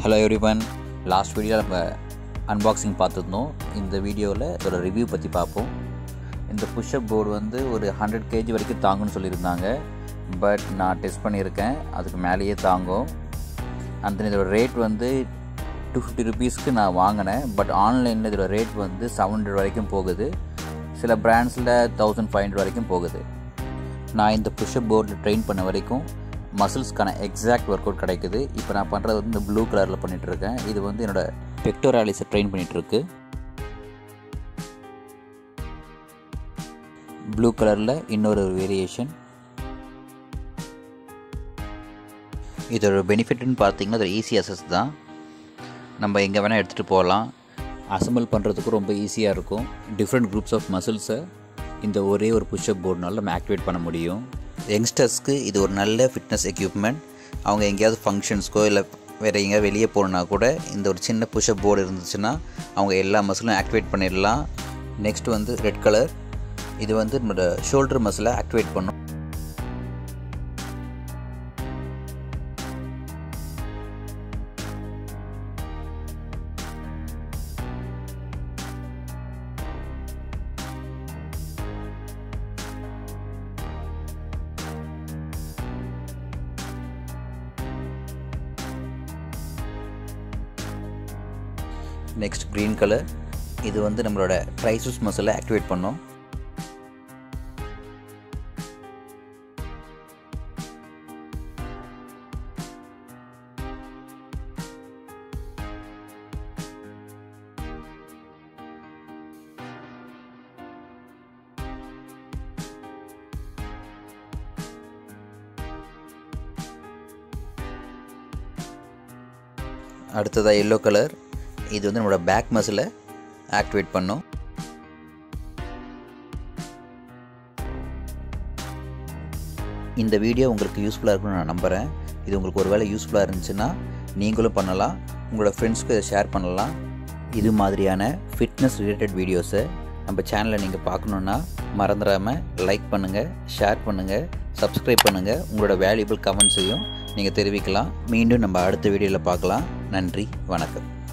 hello everyone last வீடியோவில் நம்ம unboxing பார்த்துருந்தோம் இந்த வீடியோவில் இதோட ரிவ்யூ பற்றி பார்ப்போம் இந்த புஷ்அப் போர்டு வந்து ஒரு ஹண்ட்ரட் கேஜி வரைக்கும் தாங்கும்னு சொல்லியிருந்தாங்க பட் நான் டெஸ்ட் பண்ணியிருக்கேன் அதுக்கு மேலேயே தாங்கும் அந்த இதோட ரேட் வந்து டூ ஃபிஃப்டி ருபீஸ்க்கு நான் வாங்கினேன் பட் ஆன்லைனில் இதோட ரேட் வந்து செவன் ஹண்ட்ரட் வரைக்கும் போகுது சில பிராண்ட்ஸில் தௌசண்ட் ஃபைவ் ஹண்ட்ரட் வரைக்கும் போகுது நான் இந்த புஷ்அப் போர்டில் ட்ரெயின் பண்ண வரைக்கும் மசில்ஸ்க்கான எக்ஸாக்ட் ஒர்க் அவுட் கிடைக்குது இப்போ நான் பண்ணுறது வந்து இந்த ப்ளூ கலரில் பண்ணிகிட்ருக்கேன் இது வந்து என்னோடய பெக்டோராலிஸை ட்ரெயின் பண்ணிகிட்ருக்கு ப்ளூ கலரில் இன்னொரு வேரியேஷன் இதோட பெனிஃபிட்னு பார்த்தீங்கன்னா அது ஈஸி அசஸ் தான் நம்ம எங்கே வேணால் எடுத்துகிட்டு போகலாம் அசம்பிள் பண்ணுறதுக்கும் ரொம்ப ஈஸியாக இருக்கும் டிஃப்ரெண்ட் குரூப்ஸ் ஆஃப் மசில்ஸை இந்த ஒரே ஒரு புஷ்அப் போர்டுனால நம்ம ஆக்டிவேட் பண்ண முடியும் யங்ஸ்டர்ஸ்க்கு இது ஒரு நல்ல ஃபிட்னஸ் எக்யூப்மெண்ட் அவங்க எங்கேயாவது ஃபங்க்ஷன்ஸ்க்கோ இல்லை வேறு எங்கேயாவது வெளியே போகணுன்னா கூட இந்த ஒரு சின்ன புஷ்அப் போர்டு இருந்துச்சுன்னா அவங்க எல்லா மசிலும் ஆக்டிவேட் பண்ணிடலாம் நெக்ஸ்ட் வந்து ரெட் கலர் இது வந்து நம்மளோட ஷோல்டர் மசிலை ஆக்டிவேட் பண்ணும் நெக்ஸ்ட் க்ரீன் கலர் இது வந்து நம்மளோட ட்ரைசஸ் மசிலை ஆக்டிவேட் பண்ணோம் அடுத்ததாக எல்லோ கலர் இது வந்து நம்மளோட பேக் மசிலை ஆக்டிவேட் பண்ணும் இந்த வீடியோ உங்களுக்கு யூஸ்ஃபுல்லாக இருக்கும்னு நான் நம்புகிறேன் இது உங்களுக்கு ஒரு வேளை யூஸ்ஃபுல்லாக இருந்துச்சுன்னா நீங்களும் பண்ணலாம் உங்களோட ஃப்ரெண்ட்ஸ்க்கு இதை ஷேர் பண்ணலாம் இது மாதிரியான ஃபிட்னஸ் ரிலேட்டட் வீடியோஸை நம்ம சேனலை நீங்கள் பார்க்கணுன்னா மறந்துடாமல் லைக் பண்ணுங்கள் ஷேர் பண்ணுங்கள் சப்ஸ்கிரைப் பண்ணுங்கள் உங்களோட வேல்யூபிள் கமெண்ட்ஸையும் நீங்கள் தெரிவிக்கலாம் மீண்டும் நம்ம அடுத்த வீடியோவில் பார்க்கலாம் நன்றி வணக்கம்